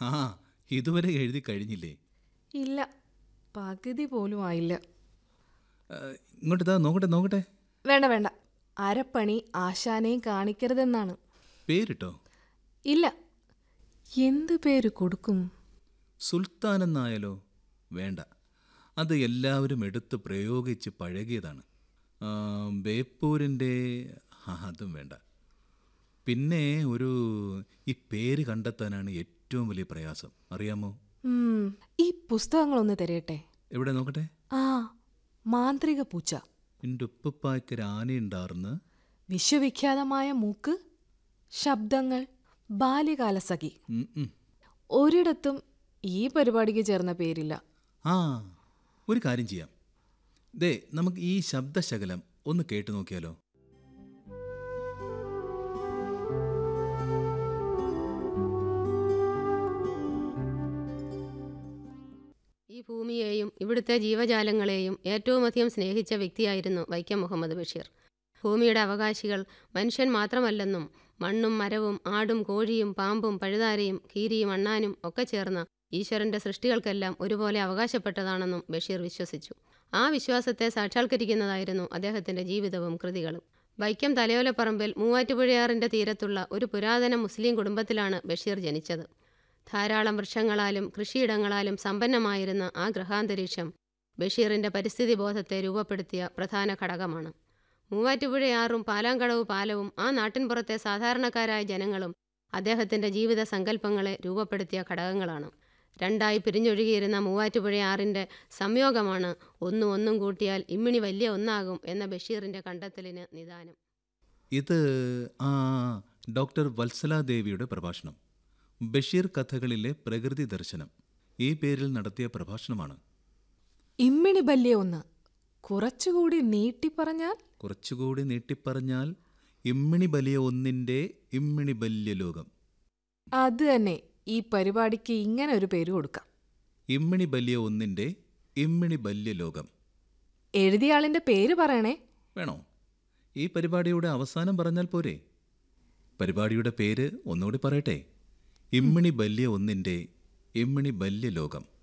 ആ ഇതുവരെ എഴുതി കഴിഞ്ഞില്ലേ ഇല്ല പകുതി പോലും ആയില്ല ആ, ഇങ്ങോട്ട് ഇതാ നോക്കട്ടെ നോക്കട്ടെ വേണ്ട വേണ്ട അരപ്പണി ആശാനെയും കാണിക്കരുതെന്നാണ് പേരിട്ടോ ഇല്ല എന്ത് പേര് കൊടുക്കും സുൽത്താൻ എന്നായാലോ വേണ്ട അത് എല്ലാവരും എടുത്ത് പ്രയോഗിച്ച് പഴകിയതാണ് ആ, ബേപ്പൂരിൻ്റെ ആ, അതും വേണ്ട പിന്നെ ഒരു ഈ പേര് കണ്ടെത്താനാണ് ഏറ്റവും വലിയ പ്രയാസം അറിയാമോ ഉം, ഈ പുസ്തകങ്ങളൊന്ന് തരയട്ടെ എവിടെ നോക്കട്ടെ ആ മാന്ത്രിക പൂച്ച എൻ്റെ ഉപ്പുപ്പായ്ക്കൊരു ആനയുണ്ടാർന്ന് വിശ്വവിഖ്യാതമായ മൂക്ക് ശബ്ദങ്ങൾ ബാല്യകാലസഖി ഉം, ഉം. ഒരിടത്തും ഈ പരിപാടിക്ക് ചേർന്ന പേരില്ല ആ ഒരു കാര്യം ചെയ്യാം ദേ നമുക്ക് ഈ ശബ്ദശകലം ഒന്ന് കേട്ടു നോക്കിയാലോ ഈ ഭൂമിയെയും ഇവിടുത്തെ ജീവജാലങ്ങളെയും ഏറ്റവുമധികം സ്നേഹിച്ച വ്യക്തിയായിരുന്നു വൈക്കം മുഹമ്മദ് ബഷീർ ഭൂമിയുടെ അവകാശികൾ മനുഷ്യൻ മാത്രമല്ലെന്നും മണ്ണും മരവും ആടും കോഴിയും പാമ്പും പഴുതാരയും കീരിയും അണ്ണാനും ഒക്കെ ചേർന്ന് ഈശ്വരന്റെ സൃഷ്ടികൾക്കെല്ലാം ഒരുപോലെ അവകാശപ്പെട്ടതാണെന്നും ബഷീർ വിശ്വസിച്ചു ആ വിശ്വാസത്തെ സാക്ഷാത്കരിക്കുന്നതായിരുന്നു അദ്ദേഹത്തിന്റെ ജീവിതവും കൃതികളും വൈക്കം തലയോലപ്പറമ്പിൽ മൂവാറ്റുപുഴയാറിന്റെ തീരത്തുള്ള ഒരു പുരാതന മുസ്ലിം കുടുംബത്തിലാണ് ബഷീർ ജനിച്ചത് ധാരാളം വൃക്ഷങ്ങളാലും കൃഷിയിടങ്ങളാലും സമ്പന്നമായിരുന്ന ആ ഗൃഹാന്തരീക്ഷം ബഷീറിന്റെ പരിസ്ഥിതി ബോധത്തെ രൂപപ്പെടുത്തിയ പ്രധാന ഘടകമാണ് മൂവാറ്റുപുഴയാറും പാലാങ്കടവ് പാലവും ആ നാട്ടിൻപുറത്തെ സാധാരണക്കാരായ ജനങ്ങളും അദ്ദേഹത്തിന്റെ ജീവിത സങ്കല്പങ്ങളെ രൂപപ്പെടുത്തിയ ഘടകങ്ങളാണ് രണ്ടായി പിരിഞ്ഞൊഴുകിയിരുന്ന മൂവാറ്റുപുഴയാറിന്റെ സംയോഗമാണ് ഒന്നും ഒന്നും കൂട്ടിയാൽ ഇമ്മിണി വലിയ ഒന്നാകും എന്ന ബഷീറിന്റെ കണ്ടെത്തലിന് നിദാനം ഇത് ആ ഡോക്ടർ വത്സലാദേവിയുടെ പ്രഭാഷണം ബഷീർ കഥകളിലെ പ്രകൃതി ദർശനം ഈ പേരിൽ നടത്തിയ പ്രഭാഷണമാണ് ഇമ്മിണി ബല്യ ഒന്ന് കുറച്ചുകൂടി നീട്ടി പറഞ്ഞാൽ കുറച്ചുകൂടി നീട്ടിപ്പറഞ്ഞാൽ ഇമ്മിണി ബലിയ ഒന്നിൻ്റെ ഇമ്മിണി ബല്യ ലോകം അത് തന്നെ ഈ പരിപാടിക്ക് ഇങ്ങനെ ഒരു പേര് കൊടുക്കാം ഇമ്മിണി ബല്യ ഒന്നിൻ്റെ ഇമ്മിണി ബല്യ ലോകം എഴുതിയ ആളിന്റെ പേര് പറയണേ വേണോ ഈ പരിപാടിയുടെ അവസാനം പറഞ്ഞാൽ പോരെ പരിപാടിയുടെ പേര് ഒന്നുകൂടി പറയട്ടെ ഇമ്മിണി ബല്യ ഒന്നിൻ്റെ ഇമ്മിണി ബല്യ ലോകം